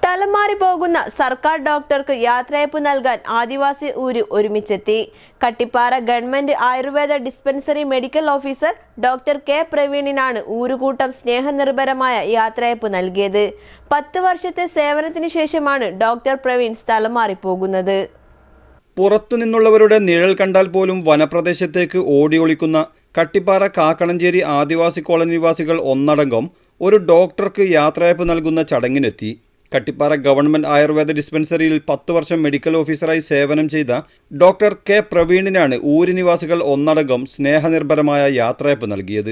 സ്ഥലം മാറി പോകുന്ന സർക്കാർ ഡോക്ടർക്ക് യാത്രയപ്പ് നൽകാൻ ആദിവാസി ഊര് ഒരുമിച്ചെത്തി Kattippara government Ayurveda dispensary medical officer doctor K പ്രവീണിനാണ് ഊരുകൂട്ടം സ്നേഹനിർഭരമായ യാത്രയപ്പ് നൽകിയത് പത്ത് വർഷത്തെ സേവനത്തിന് ശേഷമാണ് ഡോക്ടർ പ്രവീൺ സ്ഥലം മാറി പോകുന്നത് പുറത്തുനിന്നുള്ളവരുടെ നിഴൽ കണ്ടാൽ പോലും വനപ്രദേശത്തേക്ക് ഓടി ഒളിക്കുന്ന കട്ടിപ്പാറ കാക്കണഞ്ചേരി ആദിവാസി കോളനി നിവാസികൾ ഒന്നടങ്കം ഒരു ഡോക്ടർക്ക് യാത്രയപ്പ് നൽകുന്ന ചടങ്ങിനെത്തി കട്ടിപ്പാറ ഗവൺമെന്റ് ആയുർവേദ ഡിസ്പെൻസറിയിൽ പത്ത് വർഷം മെഡിക്കൽ ഓഫീസറായി സേവനം ചെയ്ത ഡോക്ടർ കെ പ്രവീണിനാണ് ഊര് നിവാസികൾ ഒന്നടങ്കം സ്നേഹനിർഭരമായ യാത്രയപ്പ് നൽകിയത്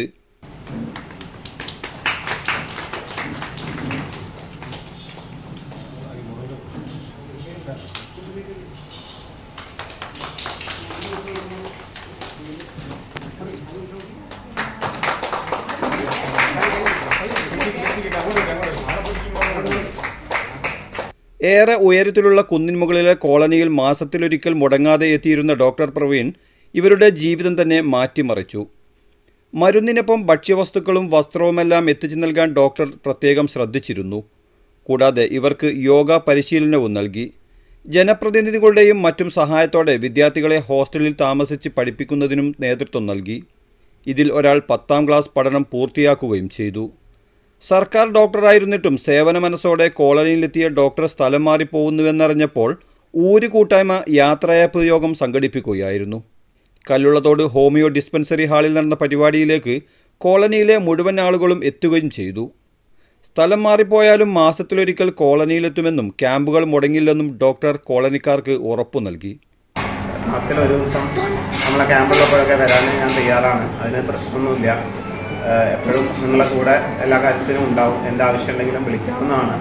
ഏറെ ഉയരത്തിലുള്ള കുന്നിൻ മുകളിലെ കോളനിയിൽ മാസത്തിലൊരിക്കൽ മുടങ്ങാതെ എത്തിയിരുന്ന ഡോക്ടർ പ്രവീൺ ഇവരുടെ ജീവിതം തന്നെ മാറ്റിമറിച്ചു മരുന്നിനൊപ്പം ഭക്ഷ്യവസ്തുക്കളും വസ്ത്രവുമെല്ലാം എത്തിച്ചു നൽകാൻ ഡോക്ടർ പ്രത്യേകം ശ്രദ്ധിച്ചിരുന്നു കൂടാതെ ഇവർക്ക് യോഗ പരിശീലനവും നൽകി ജനപ്രതിനിധികളുടെയും മറ്റും സഹായത്തോടെ വിദ്യാർത്ഥികളെ ഹോസ്റ്റലിൽ താമസിച്ച് പഠിപ്പിക്കുന്നതിനും നേതൃത്വം നൽകി ഇതിൽ ഒരാൾ പത്താം ക്ലാസ് പഠനം പൂർത്തിയാക്കുകയും ചെയ്തു സർക്കാർ ഡോക്ടറായിരുന്നിട്ടും സേവന മനസ്സോടെ കോളനിയിലെത്തിയ ഡോക്ടർ സ്ഥലം മാറിപ്പോകുന്നുവെന്നറിഞ്ഞപ്പോൾ ഊര് കൂട്ടായ്മ യാത്രയപ്പ് യോഗം സംഘടിപ്പിക്കുകയായിരുന്നു കല്ലുള്ളതോട് ഹോമിയോ ഡിസ്പെൻസറി ഹാളിൽ നടന്ന പരിപാടിയിലേക്ക് കോളനിയിലെ മുഴുവൻ ആളുകളും എത്തുകയും ചെയ്തു സ്ഥലം മാറിപ്പോയാലും മാസത്തിലൊരിക്കൽ കോളനിയിലെത്തുമെന്നും ക്യാമ്പുകൾ മുടങ്ങില്ലെന്നും ഡോക്ടർ കോളനിക്കാർക്ക് ഉറപ്പു നൽകി മാസത്തിൽ ഒരു ദിവസം നമ്മളെ ക്യാമ്പുള്ളപ്പോഴൊക്കെ വരാൻ ഞാൻ തയ്യാറാണ് അതിന് പ്രശ്നമൊന്നുമില്ല ഏഹ് എപ്പോഴും നിങ്ങളെ കൂടെ എല്ലാ കാര്യത്തിനും ഉണ്ടാവും എന്ത് ആവശ്യമുണ്ടെങ്കിലും വിളിക്കാവുന്നതാണ്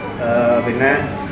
ഏഹ് പിന്നെ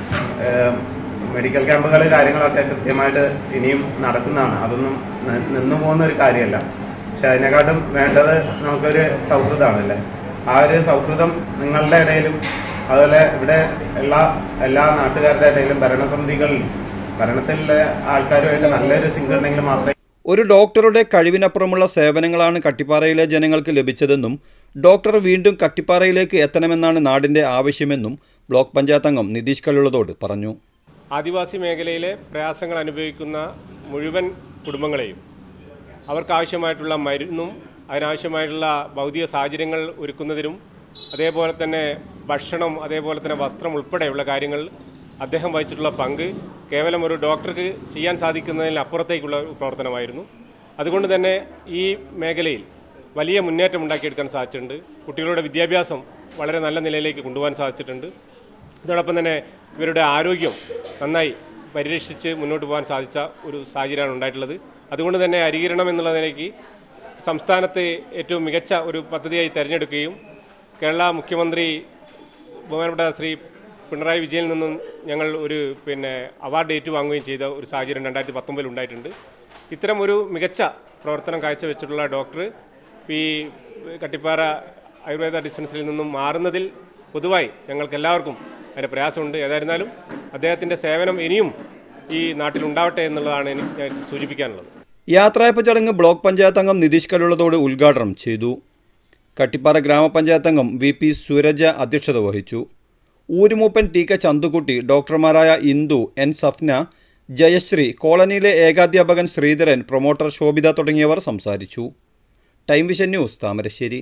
ഏഹ് മെഡിക്കൽ ക്യാമ്പുകൾ കാര്യങ്ങളൊക്കെ കൃത്യമായിട്ട് ഇനിയും നടക്കുന്നതാണ് അതൊന്നും നി- നിന്നു പോകുന്ന ഒരു കാര്യമല്ല പക്ഷെ അതിനെക്കാട്ടും വേണ്ടത് നമുക്കൊരു സൗഹൃദമാണല്ലേ ആ ഒരു സൗഹൃദം നിങ്ങളുടെ ഇടയിലും അതുപോലെ ഇവിടെ എല്ലാ എല്ലാ നാട്ടുകാരുടെ ഇടയിലും ഭരണസമിതികളിൽ ഭരണത്തിലെ ആൾക്കാരുമായിട്ട് നല്ലൊരു സിങ്ക് ഉണ്ടെങ്കിൽ മാത്രമേ ഒരു ഡോക്ടറുടെ കഴിവിനപ്പുറമുള്ള സേവനങ്ങളാണ് കട്ടിപ്പാറയിലെ ജനങ്ങൾക്ക് ലഭിച്ചതെന്നും ഡോക്ടർ വീണ്ടും കട്ടിപ്പാറയിലേക്ക് എത്തണമെന്നാണ് നാടിന്റെ ആവശ്യമെന്നും ബ്ലോക്ക് പഞ്ചായത്ത് അംഗം നിതീഷ് കല്ലുള്ളതോട് പറഞ്ഞു ആദിവാസി മേഖലയിലെ പ്രയാസങ്ങൾ അനുഭവിക്കുന്ന മുഴുവൻ കുടുംബങ്ങളെയും അവർക്കാവശ്യമായിട്ടുള്ള മരുന്നും അതിനാവശ്യമായിട്ടുള്ള ഭൗതിക സാഹചര്യങ്ങൾ ഒരുക്കുന്നതിനും അതേപോലെ തന്നെ ഭക്ഷണം അതേപോലെ തന്നെ വസ്ത്രം ഉൾപ്പെടെയുള്ള കാര്യങ്ങൾ അദ്ദേഹം വഹിച്ചിട്ടുള്ള പങ്ക് കേവലം ഒരു ഡോക്ടർക്ക് ചെയ്യാൻ സാധിക്കുന്നതിന് അപ്പുറത്തേക്കുള്ള ഒരു പ്രവർത്തനമായിരുന്നു അതുകൊണ്ട് തന്നെ ഈ മേഖലയിൽ വലിയ മുന്നേറ്റം ഉണ്ടാക്കിയെടുക്കാൻ സാധിച്ചിട്ടുണ്ട് കുട്ടികളുടെ വിദ്യാഭ്യാസം വളരെ നല്ല നിലയിലേക്ക് കൊണ്ടുപോകാൻ സാധിച്ചിട്ടുണ്ട് ഇതോടൊപ്പം തന്നെ ഇവരുടെ ആരോഗ്യം നന്നായി പരിരക്ഷിച്ച് മുന്നോട്ട് പോകാൻ സാധിച്ച ഒരു സാഹചര്യമാണ് ഉണ്ടായിട്ടുള്ളത് അതുകൊണ്ട് തന്നെ അരികിരണം എന്നുള്ള നിലയ്ക്ക് സംസ്ഥാനത്തെ ഏറ്റവും മികച്ച ഒരു പദ്ധതിയായി തിരഞ്ഞെടുക്കുകയും കേരള മുഖ്യമന്ത്രി ബഹുമാനപ്പെട്ട ശ്രീ പിണറായി വിജയനിൽ നിന്നും ഞങ്ങൾ ഒരു പിന്നെ അവാർഡ് ഏറ്റുവാങ്ങുകയും ചെയ്ത ഒരു സാഹചര്യം രണ്ടായിരത്തി പത്തൊമ്പതിൽ ഉണ്ടായിട്ടുണ്ട് ഇത്തരം ഒരു മികച്ച പ്രവർത്തനം കാഴ്ചവെച്ചിട്ടുള്ള ഡോക്ടർ ഈ കട്ടിപ്പാറ ആയുർവേദ ഡിസ്പെൻസറിയിൽ നിന്നും മാറുന്നതിൽ പൊതുവായി ഞങ്ങൾക്ക് എല്ലാവർക്കും അതിൻ്റെ പ്രയാസമുണ്ട് ഏതായിരുന്നാലും അദ്ദേഹത്തിൻ്റെ സേവനം ഇനിയും ഈ നാട്ടിൽ ഉണ്ടാവട്ടെ എന്നുള്ളതാണ് എനിക്ക് ഞാൻ സൂചിപ്പിക്കാനുള്ളത് യാത്രയപ്പ് ചടങ്ങ് ബ്ലോക്ക് പഞ്ചായത്ത് അംഗം നിതീഷ് കല്ലുള്ളതോട് ഉദ്ഘാടനം ചെയ്തു കട്ടിപ്പാറ ഗ്രാമപഞ്ചായത്ത് അംഗം വി പി സുരജ അധ്യക്ഷത വഹിച്ചു ഊരുമൂപ്പൻ ടി കെ ചന്തുകുട്ടി ഡോക്ടർമാരായ ഇന്ദു എൻ സഫ്ന ജയശ്രീ കോളനിയിലെ ഏകാധ്യാപകൻ ശ്രീധരൻ പ്രൊമോട്ടർ ശോഭിത തുടങ്ങിയവർ സംസാരിച്ചു ടൈം വിഷൻ ന്യൂസ് താമരശ്ശേരി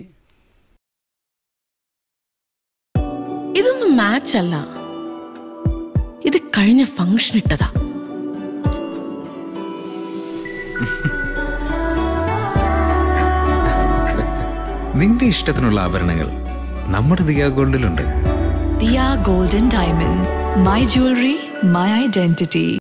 ഇതൊന്നും മാച്ച് അല്ല ഇത് കഴിഞ്ഞ ഫംഗ്ഷൻ ഇട്ടതാ നിന്റെ ഇഷ്ടത്തിനുള്ള ആഭരണങ്ങൾ നമ്മുടെ Diya ഗോൾഡിലുണ്ട് Dia Golden Diamonds, my jewelry, my identity.